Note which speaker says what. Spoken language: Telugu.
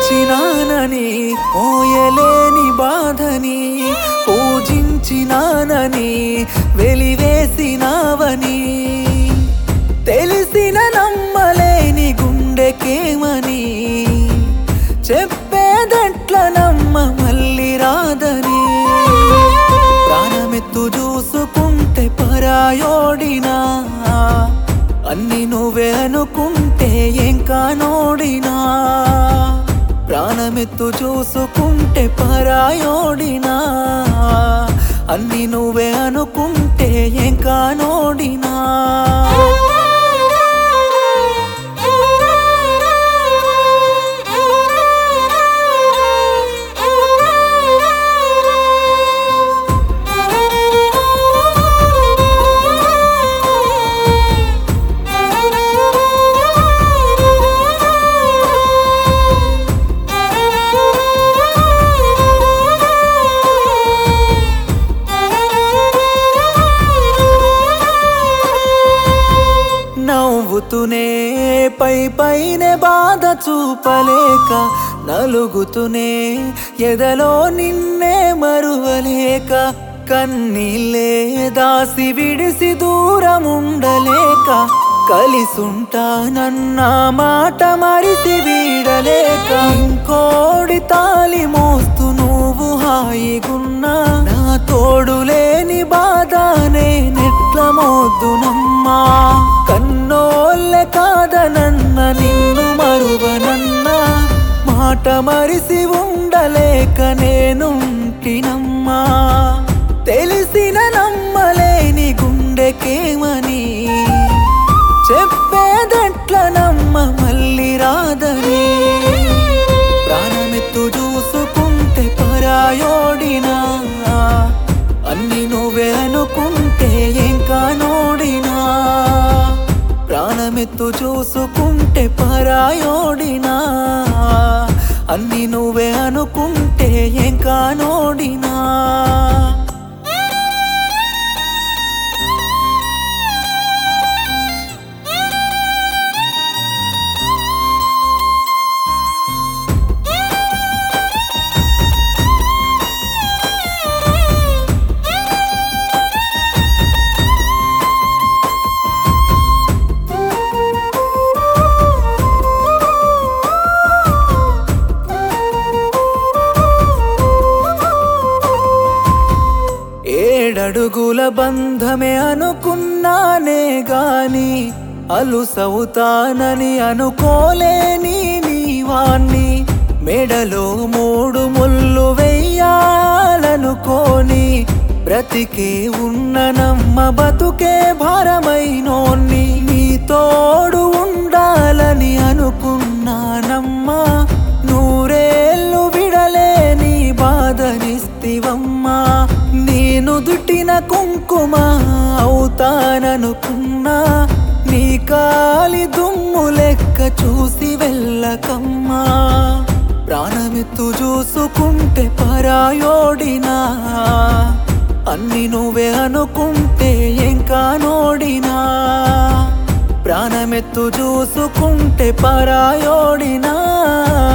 Speaker 1: ఓర్చినానని ఓయలేని బాధని పూజించినానని వెలివేసినావని తెలిసిన నమ్మలేని గుండెకేమని చెప్పేదెట్ల నమ్మ మళ్ళీ రాదని ప్రాణమెత్తు చూసుకుంటే పరాయోడినా అన్ని నువ్వే అనుకుంటే ఏం కానోడినా ప్రాణమెత్తు చూసుకుంటే పరాయోడినా అన్ని నువ్వే అనుకుంటే ఏం కానోడినా నవ్వుతూనే పై పైనే బాధ చూపలేక నలుగుతూనే ఎదలో నిన్నే మరువలేక కన్నీళ్ళే దాసి విడిసి దూరం ఉండలేక కలిసుంటానన్న మాట మరిసి వీడలేక ఇంకోడి తాలి మోస్తూ నువ్వు హాయిగున్నా నా తోడు లేని బాధనే నెట్ల మోద్దునమ్మా కన్నోళ్ళె కాదనన్న నిన్ను మరువనన్నా మాట మరిసి ఉండలేక నేనుంటినమ్మా తెలిసిన నమ్మలేని గుండెకేమని చెప్పేదెట్ల నమ్మ మళ్ళీ రాదని ప్రాణమెత్తు చూసుకుంటే పరాయోడినా అన్ని నువ్వే అనుకుంటే ఏం కానోడినా ప్రాణమెత్తు చూసుకుంటే పరాయోడినా అన్ని నువ్వే అనుకుంటే ఏం కానోడినా ఏడడుగుల బంధమే అనుకున్నానే గాని అలుసవుతానని అనుకోలేని నీవాణ్ణి మెడలో మూడు ముళ్ళు వెయ్యాలనుకోని బ్రతికే ఉన్న నమ్మ బతుకే భారమైనోన్ని నీ తోడు ఉండాలని అనుకున్నానమ్మా నూరేళ్ళు విడలేని బాధనిస్తివమ్మా నేను దుట్టిన కుంకుమ అవుతాననుకున్నా నీ కాలి దుమ్ము లెక్క చూసి వెళ్ళకమ్మా ప్రాణమెత్తు చూసుకుంటే పరాయోడినా అన్ని నువ్వే అనుకుంటే ఏం కానోడినా ప్రాణమెత్తు చూసుకుంటే పరాయోడినా